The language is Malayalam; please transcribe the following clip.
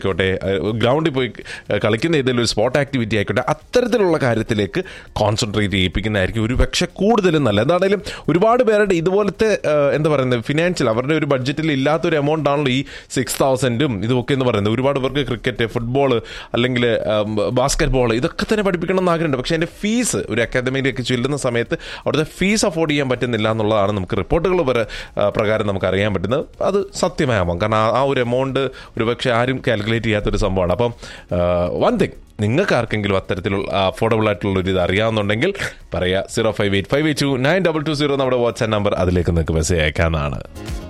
ആയിക്കോട്ടെ ഗ്രൗണ്ടിൽ പോയി ഏഹ്, കളിക്കുന്ന ഏതെങ്കിലും ഒരു സ്പോർട്ട് ആക്ടിവിറ്റി ആയിക്കോട്ടെ അത്തരത്തിലുള്ള കാര്യത്തിലേക്ക് കോൺസെൻട്രേറ്റ് ചെയ്യിപ്പിക്കുന്നതായിരിക്കും ഒരു പക്ഷേ കൂടുതലും നല്ല എന്താണെങ്കിലും ഒരുപാട് പേരുടെ ഇതുപോലത്തെ ഏഹ്, എന്താ പറയുന്നത് ഫിനാൻഷ്യൽ അവരുടെ ഒരു ബഡ്ജറ്റിൽ ഇല്ലാത്തൊരു എമൗണ്ട് ആണല്ലോ ഈ സിക്സ് തൗസൻഡും ഇതൊക്കെ എന്ന് പറയുന്നത് ഒരുപാട് പേർക്ക് ക്രിക്കറ്റ് ഫുട്ബോൾ അല്ലെങ്കിൽ ബാസ്കറ്റ് ബോൾ ഇതൊക്കെ തന്നെ പഠിപ്പിക്കണം എന്ന് ആഗ്രഹമുണ്ട് പക്ഷേ അതിൻ്റെ ഫീസ് ഒരു അക്കാദമിയിലേക്ക് ചെല്ലുന്ന സമയത്ത് അവിടുത്തെ ഫീസ് അഫോർഡ് ചെയ്യാൻ പറ്റുന്നില്ല എന്നുള്ളതാണ് നമുക്ക് റിപ്പോർട്ടുകൾ വരെ ആ, പ്രകാരം നമുക്ക് അറിയാൻ പറ്റുന്നത് അത് സത്യമാവാം കാരണം ആ- ആ ഒരു എമൗണ്ട് ഒരു പക്ഷേ ആരും കാൽക്കുലേറ്റ് ചെയ്യാത്തൊരു സംഭവമാണ് അപ്പം വൺ തിങ് നിങ്ങൾക്ക് ആർക്കെങ്കിലും അത്തരത്തിലുള്ള അഫോർഡബിൾ ആയിട്ടുള്ള ഒരു ഇത് അറിയാവുന്നുണ്ടെങ്കിൽ പറയാ zero five eight five eight two nine double two zero നമ്മുടെ വാട്സ്ആപ്പ് നമ്പർ അതിലേക്ക് നിങ്ങൾക്ക് മെസ്സേജ് അയക്കാവുന്നതാണ്